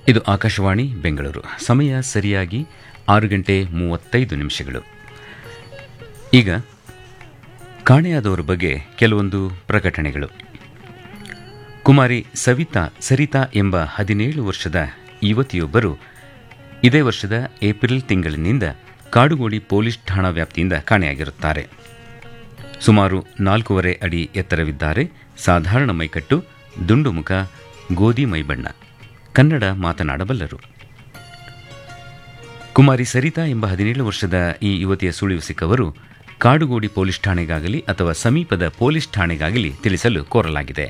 ಇದು ಆಕಾಶವಾಣಿ ಬೆಂಗಳೂರು ಸಮಯ ಸರಿಯಾಗಿ ಆರು ಗಂಟೆ ಮೂವತ್ತೈದು ನಿಮಿಷಗಳು ಈಗ ಕಾಣೆಯಾದವರ ಬಗ್ಗೆ ಕೆಲವೊಂದು ಪ್ರಕಟಣೆಗಳು ಕುಮಾರಿ ಸವಿತಾ ಸರಿತಾ ಎಂಬ ಹದಿನೇಳು ವರ್ಷದ ಯುವತಿಯೊಬ್ಬರು ಇದೇ ವರ್ಷದ ಏಪ್ರಿಲ್ ತಿಂಗಳಿನಿಂದ ಕಾಡುಗೋಡಿ ಪೊಲೀಸ್ ಠಾಣಾ ವ್ಯಾಪ್ತಿಯಿಂದ ಕಾಣೆಯಾಗಿರುತ್ತಾರೆ ಸುಮಾರು ನಾಲ್ಕೂವರೆ ಅಡಿ ಎತ್ತರವಿದ್ದಾರೆ ಸಾಧಾರಣ ಮೈಕಟ್ಟು ದುಂಡು ಮುಖ ಗೋಧಿ ಮೈಬಣ್ಣ ಕನ್ನಡ ಮಾತನಾಡಬಲ್ಲರು ಕುಮಾರಿ ಸರಿತಾ ಎಂಬ ಹದಿನೇಳು ವರ್ಷದ ಈ ಯುವತಿಯ ಸುಳಿವು ಸಿಕ್ಕವರು ಕಾಡುಗೋಡಿ ಪೊಲೀಸ್ ಠಾಣೆಗಾಗಲಿ ಅಥವಾ ಸಮೀಪದ ಪೊಲೀಸ್ ಠಾಣೆಗಾಗಲಿ ತಿಳಿಸಲು ಕೋರಲಾಗಿದೆ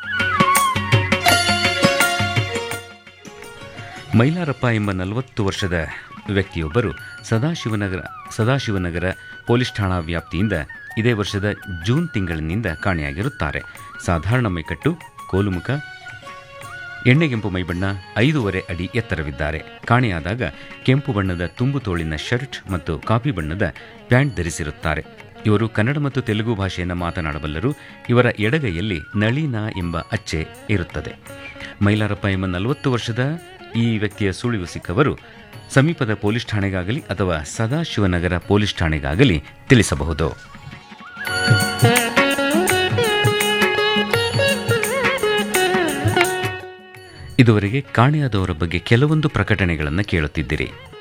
ಮೈಲಾರಪ್ಪ ಎಂಬ ನಲವತ್ತು ವರ್ಷದ ವ್ಯಕ್ತಿಯೊಬ್ಬರು ಸದಾಶಿವನಗರ ಸದಾಶಿವನಗರ ಪೊಲೀಸ್ ಠಾಣಾ ವ್ಯಾಪ್ತಿಯಿಂದ ಇದೇ ವರ್ಷದ ಜೂನ್ ತಿಂಗಳಿನಿಂದ ಕಾಣೆಯಾಗಿರುತ್ತಾರೆ ಸಾಧಾರಣ ಮೈಕಟ್ಟು ಕೋಲುಮುಖ ಎಣ್ಣೆಗೆಂಪು ಮೈಬಣ್ಣ ಐದೂವರೆ ಅಡಿ ಎತ್ತರವಿದ್ದಾರೆ ಕಾಣೆಯಾದಾಗ ಕೆಂಪು ಬಣ್ಣದ ತುಂಬು ತೋಳಿನ ಶರ್ಟ್ ಮತ್ತು ಕಾಫಿ ಬಣ್ಣದ ಪ್ಯಾಂಟ್ ಧರಿಸಿರುತ್ತಾರೆ ಇವರು ಕನ್ನಡ ಮತ್ತು ತೆಲುಗು ಭಾಷೆಯನ್ನು ಮಾತನಾಡಬಲ್ಲರು ಇವರ ಎಡಗೈಯಲ್ಲಿ ನಳಿನ ಎಂಬ ಅಚ್ಚೆ ಇರುತ್ತದೆ ಮೈಲಾರಪ್ಪ ಎಂಬ ನಲವತ್ತು ವರ್ಷದ ಈ ವ್ಯಕ್ತಿಯ ಸುಳಿವು ಸಿಕ್ಕವರು ಸಮೀಪದ ಪೊಲೀಸ್ ಠಾಣೆಗಾಗಲಿ ಅಥವಾ ಸದಾಶಿವನಗರ ಪೊಲೀಸ್ ಠಾಣೆಗಾಗಲಿ ತಿಳಿಸಬಹುದು ಇದುವರೆಗೆ ಕಾಣೆಯಾದವರ ಬಗ್ಗೆ ಕೆಲವೊಂದು ಪ್ರಕಟಣೆಗಳನ್ನು ಕೇಳುತ್ತಿದ್ದಿರಿ